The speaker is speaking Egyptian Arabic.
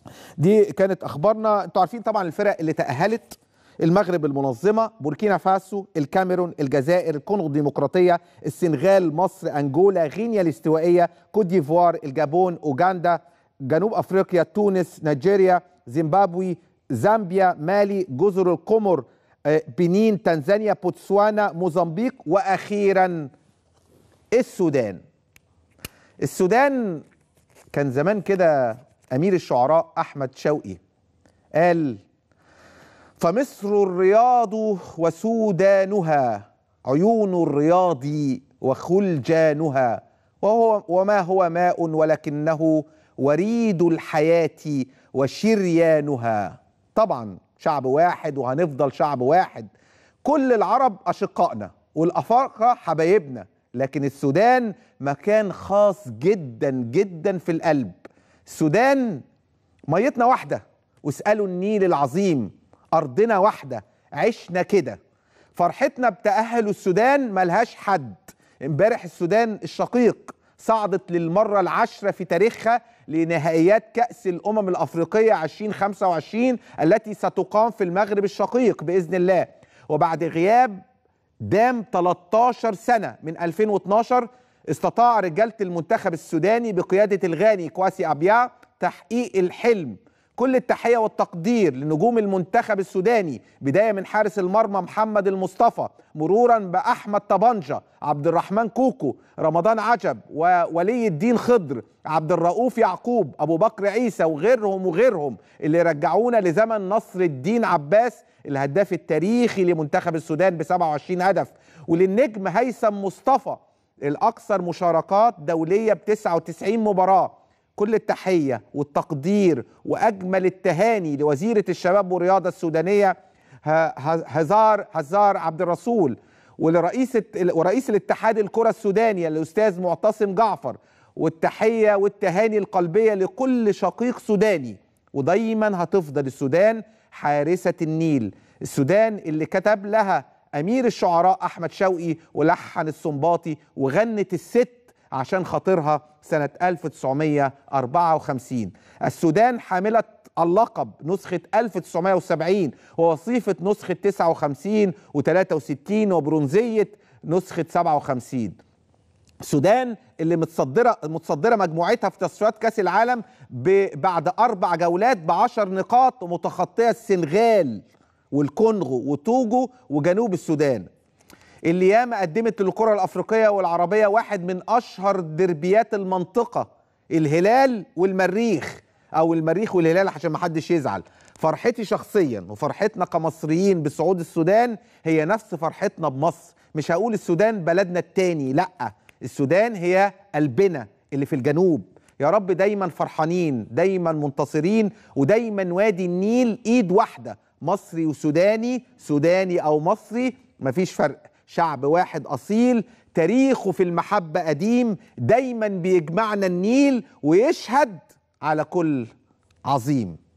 دي كانت اخبارنا انتوا عارفين طبعا الفرق اللي تاهلت المغرب المنظمه بوركينا فاسو الكاميرون الجزائر الكونغو الديمقراطيه السنغال مصر انجولا غينيا الاستوائيه كوت ديفوار الجابون اوغندا جنوب افريقيا تونس نيجيريا زيمبابوي زامبيا مالي جزر القمر آه، بنين تنزانيا بوتسوانا موزمبيق واخيرا السودان السودان كان زمان كده امير الشعراء احمد شوقي قال فمصر الرياض وسودانها عيون الرياض وخلجانها وهو وما هو ماء ولكنه وريد الحياة وشريانها طبعا شعب واحد وهنفضل شعب واحد كل العرب أشقائنا والأفارقة حبايبنا لكن السودان مكان خاص جدا جدا في القلب السودان ميتنا واحدة واسألوا النيل العظيم أرضنا واحدة عشنا كده فرحتنا بتأهل السودان ملهاش حد امبارح السودان الشقيق صعدت للمرة العاشرة في تاريخها لنهائيات كأس الأمم الأفريقية 2025 التي ستقام في المغرب الشقيق بإذن الله وبعد غياب دام 13 سنة من 2012 استطاع رجالة المنتخب السوداني بقيادة الغاني كواسي أبيا تحقيق الحلم كل التحية والتقدير لنجوم المنتخب السوداني بداية من حارس المرمى محمد المصطفى مرورا بأحمد طبنجة عبد الرحمن كوكو رمضان عجب وولي الدين خضر عبد الرؤوف يعقوب أبو بكر عيسى وغيرهم وغيرهم اللي رجعونا لزمن نصر الدين عباس الهداف التاريخي لمنتخب السودان ب 27 هدف وللنجم هيثم مصطفى الأكثر مشاركات دولية ب 99 مباراة كل التحية والتقدير وأجمل التهاني لوزيرة الشباب والرياضة السودانية هزار هزار عبد الرسول ولرئيس ورئيس الاتحاد الكرة السوداني الأستاذ معتصم جعفر والتحية والتهاني القلبية لكل شقيق سوداني ودايما هتفضل السودان حارسة النيل السودان اللي كتب لها أمير الشعراء أحمد شوقي ولحن السنباطي وغنت الست عشان خاطرها سنة 1954 السودان حاملة اللقب نسخة 1970 ووصيفة نسخة 59 و63 وبرونزية نسخة 57 السودان اللي متصدرة متصدرة مجموعتها في تصفيات كأس العالم بعد أربع جولات بعشر نقاط ومتخطية السنغال والكونغو وتوجو وجنوب السودان اللي ياما قدمت للكرة الأفريقية والعربية واحد من أشهر دربيات المنطقة الهلال والمريخ أو المريخ والهلال عشان ما حدش يزعل فرحتي شخصيا وفرحتنا كمصريين بصعود السودان هي نفس فرحتنا بمصر مش هقول السودان بلدنا التاني لأ السودان هي قلبنا اللي في الجنوب يا رب دايما فرحانين دايما منتصرين ودايما وادي النيل ايد واحده مصري وسوداني سوداني او مصري مفيش فرق شعب واحد اصيل تاريخه في المحبه قديم دايما بيجمعنا النيل ويشهد على كل عظيم